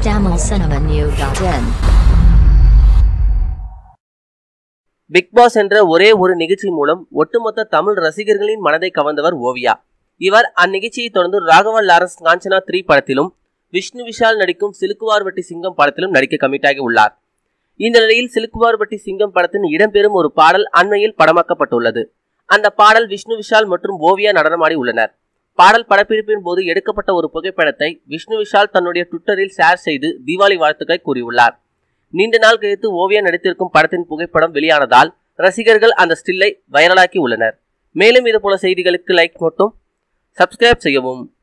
tamilcinemanew.in big pass என்ற ஒரே ஒரு நிகழ்ச்சி மூலம் ஒட்டுமொத்த தமிழ் ரசிகர்களின் மனதை கவர்ந்தவர் ஓவியா இவர் அந்நிகழ்ச்சியை தொடர்ந்து ராகவன் லாரன்ஸ் காஞ்சனா த்ரீ படத்திலும் விஷ்ணு விஷால் நடிக்கும் சிலுக்குவார்பட்டி சிங்கம் படத்திலும் நடிக்க கமிட்டாகி உள்ளார் இந்த நிலையில் சிலுக்குவார்பட்டி சிங்கம் படத்தின் இடம்பெறும் ஒரு பாடல் அண்மையில் படமாக்கப்பட்டுள்ளது அந்த பாடல் விஷ்ணு விஷால் மற்றும் ஓவியா நடனமாடி உள்ளனர் பாடல் படப்பிடிப்பின் போது எடுக்கப்பட்ட ஒரு புகைப்படத்தை விஷ்ணு விஷால் தன்னுடைய ட்விட்டரில் ஷேர் செய்து தீபாவளி வாழ்த்துக்களை கூறியுள்ளார் நீண்ட நாள் கழித்து ஓவியா நடித்திருக்கும் படத்தின் புகைப்படம் வெளியானதால் ரசிகர்கள் அந்த ஸ்டில்லை வைரலாக்கி உள்ளனர் மேலும் இதுபோல செய்திகளுக்கு லைக் மட்டும் சப்ஸ்கிரைப் செய்யவும்